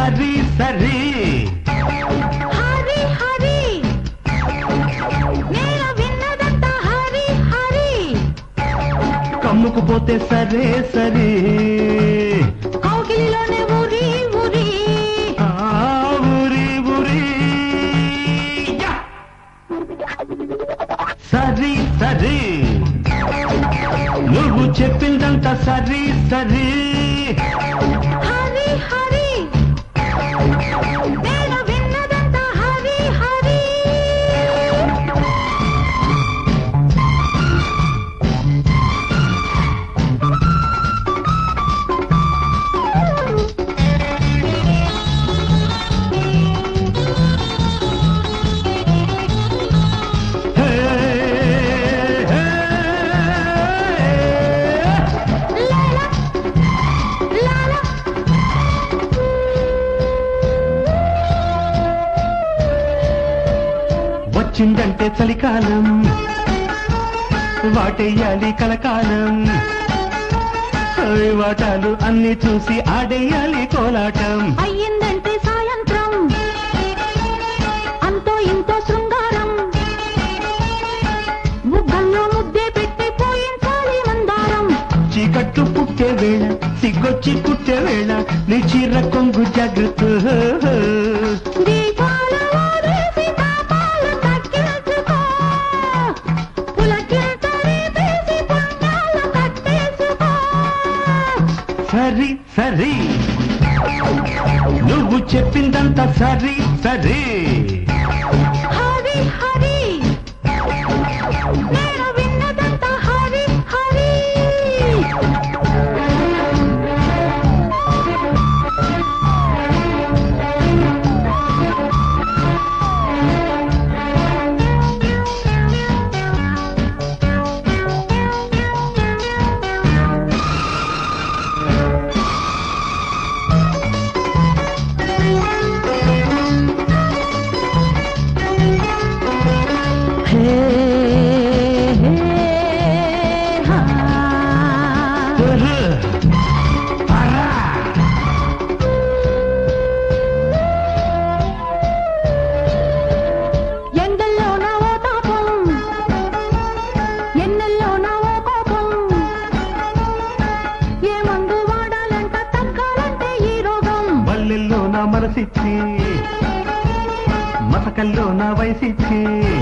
సరి సరి హరి హరి నేను విన్నదంతా హరి హరి కమ్ముకుపోతే సరే సరే కౌగిలిలోనే ఊరి ఊరి ఆ ఊరి ఊరి యా! సరి సరి నువ్వు చెప్పిందంత సరి సరి హరి హరి నేను విన్నదంతా హరి హరి హే, హే, లాలా లాలా వచ్చిందంటే చలికాలం వాటేయాలి కలకాలం ఓయ్ వాటాలు అన్ని చూసి ఆడేయాలి కోలాటం అయ్యిందంటే సాయంత్రం అంతో ఇంతో శృంగారం ముగ్గల్లో ముద్దే పెట్టి పోయించాలి మందారం చీకట్లు పుట్టే వేళ సిగ్గొచ్చి పుట్టే వేళ నీ చీర కొంగు జాగ్రత్త దీపాల ఊరేసి తాపాలు తగ్గించుకో పులకింతని తీసి పుణ్యాలు కట్టేసుకో సరి సరి నువ్వు చెప్పిందంత సరి సరి హరి హరి నేను విన్నదంతా హరి హరి హే హే హా ఉర్రు, పరా. ఎండల్లో నా ఓ తాపం ఎన్నెల్లో నా ఓ కోపం ఏ మందు వాడాలంట తగ్గాలంటే ఈ రోగం మల్లెల్లో నా మనసిచ్చి మసకల్లో నా వయసిచ్చి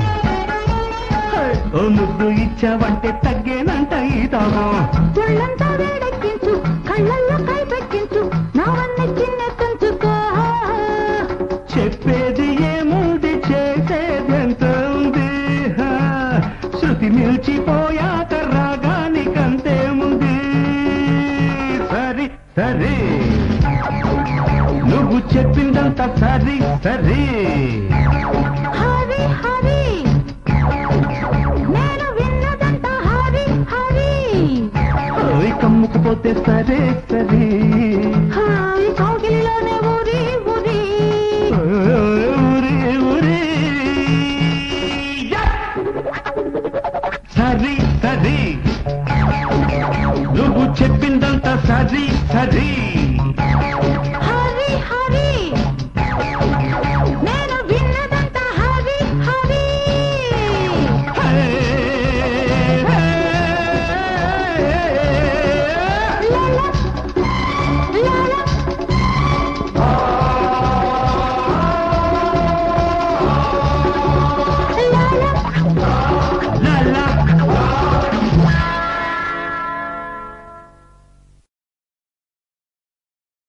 ఓ ముద్దు ఇచ్చావంటే తగ్గేనంట ఈ తాగం ఒళ్ళంతా వేడెక్కించు కళ్ళల్లో కై పెట్టించు నావన్నీ చిన్నెత్తుంచుకో చెప్పేది ఏముంది చేసేది ఎంత ఉంది హా, శృతి నిలిచిపోయాక రాగానికంతేముంది సరి సరి నువ్వు చెప్పిందంత సరి సరి హరి హరి నేను విన్నదంతా హరి హరి ఓయ్ కమ్ముకుపోతే సరే సరి హాయ్ కౌగిలిలోనే ఊరి ఊరి ఓయ్ ఊరి ఊరి యా! సరి సరి నువ్వు చెప్పిందంత సరి సరి